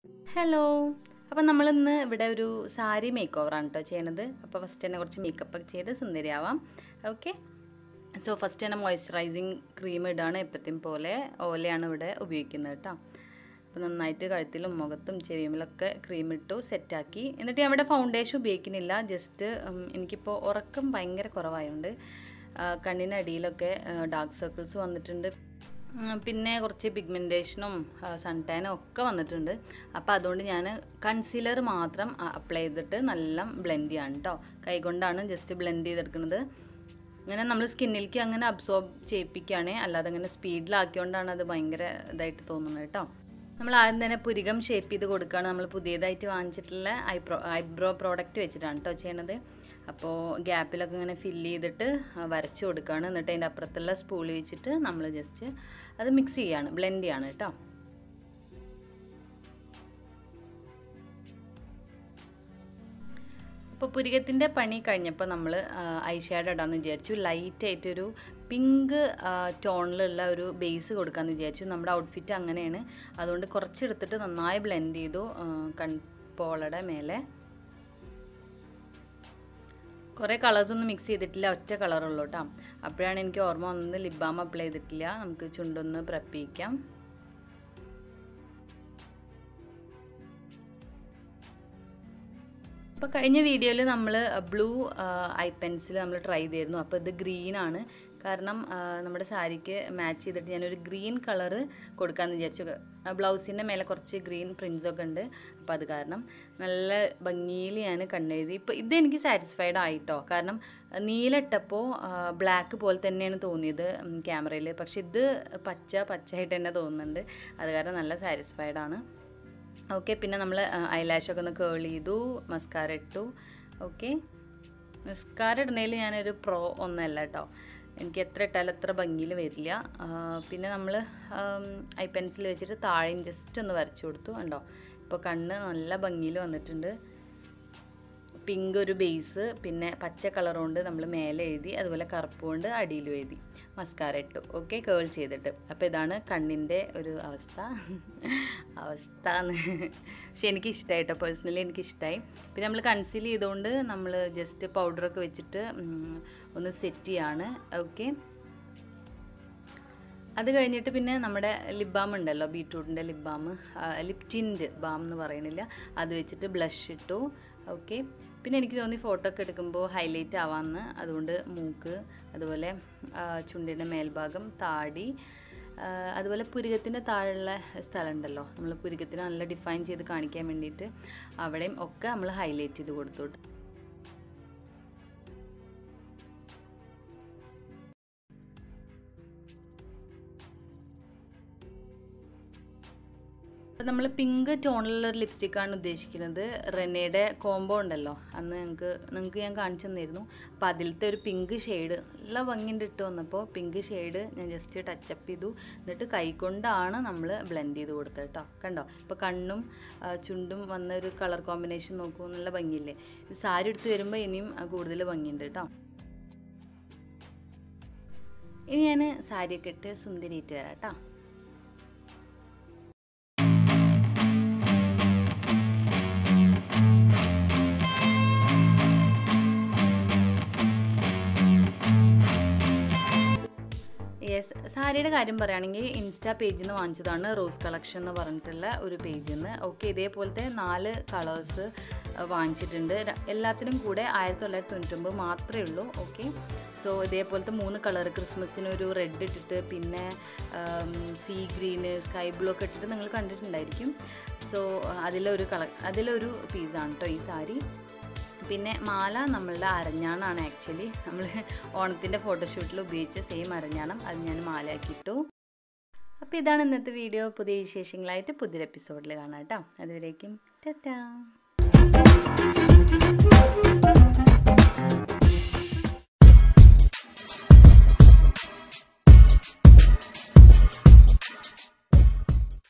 hello അപ്പം നമ്മളിന്ന് ഇവിടെ ഒരു സാരി മേക്ക് ഓവറാണ് കേട്ടോ ചെയ്യണത് അപ്പോൾ ഫസ്റ്റ് തന്നെ കുറച്ച് മേക്കപ്പ് ഒക്കെ ചെയ്ത് സുന്ദരിയാവാം ഓക്കെ സോ ഫസ്റ്റ് തന്നെ മോയ്സ്ചറൈസിങ് ക്രീം ഇടാണ് എപ്പോഴത്തെയും പോലെ ഓലയാണ് ഇവിടെ ഉപയോഗിക്കുന്നത് കേട്ടോ അപ്പോൾ നന്നായിട്ട് കഴുത്തിലും മുഖത്തും ചെവിയുമിലൊക്കെ ക്രീം ഇട്ടു സെറ്റാക്കി എന്നിട്ട് ഞാൻ ഇവിടെ ഫൗണ്ടേഷൻ ഉപയോഗിക്കുന്നില്ല ജസ്റ്റ് എനിക്കിപ്പോൾ ഉറക്കം ഭയങ്കര കുറവായതുകൊണ്ട് കണ്ണിനടിയിലൊക്കെ ഡാർക്ക് സർക്കിൾസ് വന്നിട്ടുണ്ട് ഉം, പിന്നെ കുറച്ച് പിഗ്മെൻറ്റേഷനും സൺ ടാനും ഒക്കെ വന്നിട്ടുണ്ട് അപ്പോൾ അതുകൊണ്ട് ഞാൻ കൺസീലർ മാത്രം അപ്ലൈ ചെയ്തിട്ട് നല്ല ബ്ലെൻഡ് ചെയ്യാണ് കേട്ടോ കൈകൊണ്ടാണ് ജസ്റ്റ് ബ്ലെൻഡ് ചെയ്തെടുക്കുന്നത് അങ്ങനെ നമ്മൾ സ്കിന്നിലേക്ക് അങ്ങനെ അബ്സോർബ് ചെയ്യിപ്പിക്കുകയാണ് അല്ലാതെ അങ്ങനെ സ്പീഡിലാക്കിയോണ്ടാണ് അത് ഭയങ്കര ഇതായിട്ട് തോന്നുന്നത് കേട്ടോ നമ്മൾ ആദ്യം തന്നെ പുരികം ഷേപ്പ് ചെയ്ത് കൊടുക്കുകയാണ് നമ്മൾ പുതിയതായിട്ട് വാങ്ങിച്ചിട്ടുള്ള ഐബ്രോ ഐബ്രോ പ്രോഡക്റ്റ് വെച്ചിട്ടാണ് കേട്ടോ ചെയ്യണത് അപ്പോൾ ഗ്യാപ്പിലൊക്കെ ഇങ്ങനെ ഫില്ല് ചെയ്തിട്ട് ആ, വരച്ച് കൊടുക്കുകയാണ് എന്നിട്ട് അതിൻ്റെ അപ്പുറത്തുള്ള സ്പൂൾ വെച്ചിട്ട് നമ്മൾ ജസ്റ്റ് അത് മിക്സ് ചെയ്യാണ് ബ്ലെൻഡ് ചെയ്യാണ് കേട്ടോ അപ്പോൾ പുരികത്തിൻ്റെ പണി കഴിഞ്ഞപ്പോൾ നമ്മൾ ഐ ഷാഡോ ഇടാമെന്ന് വിചാരിച്ചു ലൈറ്റ് ആയിട്ടൊരു പിങ്ക് ടോണിലുള്ള ഒരു ബേസ് കൊടുക്കാമെന്ന് വിചാരിച്ചു നമ്മുടെ ഔട്ട്ഫിറ്റ് അങ്ങനെയാണ് അതുകൊണ്ട് കുറച്ചെടുത്തിട്ട് നന്നായി ബ്ലെൻഡ് ചെയ്തു ആ, കൺപോളയുടെ മേലെ കുറേ കളേഴ്സൊന്നും മിക്സ് ചെയ്തിട്ടില്ല ഒറ്റ കളറുള്ളൂ കേട്ടോ അപ്പോഴാണ് എനിക്ക് ഓർമ്മ വന്നത് ലിപ് ബാം അപ്ലൈ ചെയ്തിട്ടില്ല നമുക്ക് ചുണ്ടൊന്ന് prep ചെയ്യിക്കാം അപ്പോൾ കഴിഞ്ഞ വീഡിയോയിൽ നമ്മൾ ബ്ലൂ ഐ പെൻസിൽ നമ്മൾ ട്രൈ ചെയ്തിരുന്നു അപ്പോൾ ഇത് ഗ്രീൻ ആണ് കാരണം ആ, നമ്മുടെ സാരിക്ക് മാച്ച് ചെയ്തിട്ട് ഞാനൊരു ഗ്രീൻ കളറ് കൊടുക്കാമെന്ന് വിചാരിച്ചു ബ്ലൗസിൻ്റെ മേലെ കുറച്ച് ഗ്രീൻ പ്രിൻസ് ഒക്കെ ഉണ്ട് അപ്പോൾ അത് കാരണം നല്ല ഭംഗിയിൽ ഞാൻ കണ്ടെഴുതി ഇപ്പോൾ ഇത് എനിക്ക് സാറ്റിസ്ഫൈഡ് ആയിട്ടോ കാരണം നീല ഇട്ടപ്പോൾ ബ്ലാക്ക് പോലെ തന്നെയാണ് തോന്നിയത് ക്യാമറയിൽ പക്ഷെ ഇത് പച്ച പച്ചയായിട്ട് തന്നെ തോന്നുന്നുണ്ട് അത് കാരണം നല്ല സാറ്റിസ്ഫൈഡ് ആണ് ഓക്കെ പിന്നെ നമ്മൾ ഐലാഷൊക്കെ ഒന്ന് കേൾ ചെയ്തു മസ്കാര ഇട്ടു ഓക്കെ മസ്കാര ഇടുന്നതിൽ ഞാനൊരു പ്രോ ഒന്നല്ല കേട്ടോ എനിക്ക് എത്ര ഇട്ടാലും എത്ര ഭംഗിയിൽ വരില്ല ആ, പിന്നെ നമ്മൾ ഐ പെൻസിൽ വെച്ചിട്ട് താഴെയും ജസ്റ്റ് ഒന്ന് വരച്ചു കൊടുത്തു കണ്ടോ ഇപ്പോൾ കണ്ണ് നല്ല ഭംഗിയിൽ വന്നിട്ടുണ്ട് പിങ്ക് ഒരു ബേസ് പിന്നെ പച്ച കളർ കൊണ്ട് നമ്മൾ മേലെ എഴുതി അതുപോലെ കറുപ്പ് കൊണ്ട് അടിയിലും എഴുതി മസ്കാര ഇട്ടു ഓക്കെ കേൾ ചെയ്തിട്ട് അപ്പോൾ ഇതാണ് കണ്ണിൻ്റെ ഒരു അവസ്ഥ അവസ്ഥ എന്ന് പക്ഷെ എനിക്ക് ഇഷ്ടമായിട്ടോ പേഴ്സണലി എനിക്ക് ഇഷ്ടമായി പിന്നെ നമ്മൾ കൺസീൽ ചെയ്തുകൊണ്ട് നമ്മൾ ജസ്റ്റ് പൗഡറൊക്കെ വെച്ചിട്ട് ഉം, ഒന്ന് സെറ്റ് ചെയ്യാണ് ഓക്കെ അത് കഴിഞ്ഞിട്ട് പിന്നെ നമ്മുടെ ലിപ് ബാം ഉണ്ടല്ലോ ബീട്രൂട്ടിൻ്റെ lip balm lip tint balm എന്ന് പറയുന്നില്ല അത് വെച്ചിട്ട് ബ്ലഷ് ഇട്ടു ഓക്കെ പിന്നെ എനിക്ക് തോന്നി ഫോട്ടോ ഒക്കെ എടുക്കുമ്പോൾ ഹൈലൈറ്റ് ആവാമെന്ന് അതുകൊണ്ട് മൂക്ക് അതുപോലെ ആ, ചുണ്ടിൻ്റെ മേൽഭാഗം താടി ആ, അതുപോലെ പുരികത്തിൻ്റെ താഴെയുള്ള സ്ഥലം ഉണ്ടല്ലോ നമ്മൾ പുരികത്തിനെ നല്ല ഡിഫൈൻ ചെയ്ത് കാണിക്കാൻ വേണ്ടിയിട്ട് അവിടെയും ഒക്കെ നമ്മൾ ഹൈലൈറ്റ് ചെയ്ത് കൊടുത്തു അപ്പം നമ്മൾ പിങ്ക് ടോണിലുള്ള ഒരു ലിപ്സ്റ്റിക്കാണ് ഉദ്ദേശിക്കുന്നത് റെനയുടെ കോംബോ ഉണ്ടല്ലോ അന്ന് ഞങ്ങൾക്ക് നിങ്ങൾക്ക് ഞാൻ കാണിച്ചു തന്നിരുന്നു അപ്പോൾ അതിലത്തെ ഒരു പിങ്ക് ഷെയ്ഡ് നല്ല ഭംഗിൻ്റെ ഇട്ട് വന്നപ്പോൾ പിങ്ക് ഷെയ്ഡ് ഞാൻ ജസ്റ്റ് ടച്ചപ്പ് ചെയ്തു എന്നിട്ട് കൈകൊണ്ടാണ് നമ്മൾ ബ്ലെൻഡ് ചെയ്ത് കൊടുത്തത് കേട്ടോ കണ്ടോ ഇപ്പോൾ കണ്ണും ആ, ചുണ്ടും വന്ന ഒരു കളർ കോമ്പിനേഷൻ നോക്കൂ നല്ല ഭംഗിയില്ലേ ഇത് സാരി എടുത്ത് വരുമ്പോൾ ഇനിയും ആ, കൂടുതൽ ഭംഗിയുണ്ട് കേട്ടോ ഇനി ഞാൻ സാരിയൊക്കെ ഇട്ട് സുന്ദരിയിട്ട് വരാം കേട്ടോ യെസ് സാരിയുടെ കാര്യം പറയുകയാണെങ്കിൽ ഇൻസ്റ്റാ പേജിൽ നിന്ന് വാങ്ങിച്ചതാണ് റോസ് കളക്ഷൻ എന്ന് പറഞ്ഞിട്ടുള്ള ഒരു പേജിൽ നിന്ന് ഓക്കെ ഇതേപോലത്തെ നാല് കളേഴ്സ് വാങ്ങിച്ചിട്ടുണ്ട് ര- എല്ലാത്തിനും കൂടെ ആയിരത്തി തൊള്ളായിരത്തി തൊണ്ണൂറ്റൊമ്പത് മാത്രമേ ഉള്ളൂ ഓക്കെ സോ ഇതേപോലത്തെ മൂന്ന് കളർ ക്രിസ്മസിന് ഒരു റെഡ് ഇട്ടിട്ട് പിന്നെ സീ ഗ്രീന് സ്കൈ ബ്ലൂ ഒക്കെ ഇട്ടിട്ട് നിങ്ങൾ കണ്ടിട്ടുണ്ടായിരിക്കും സോ അതിലൊരു കള അതിലൊരു പീസാണ് കേട്ടോ ഈ സാരി പിന്നെ മാല നമ്മളുടെ അരഞ്ഞാണാണ് ആക്ച്വലി നമ്മൾ ഓണത്തിൻ്റെ ഫോട്ടോഷൂട്ടിൽ ഉപയോഗിച്ച സെയിം അരഞ്ഞാണം അത് ഞാൻ മാലയാക്കിയിട്ടു അപ്പോൾ ഇതാണ് ഇന്നത്തെ വീഡിയോ പുതിയ വിശേഷങ്ങളായിട്ട് പുതിയൊരു എപ്പിസോഡിൽ കാണാം കേട്ടോ അതുവരേക്കും ടാറ്റാ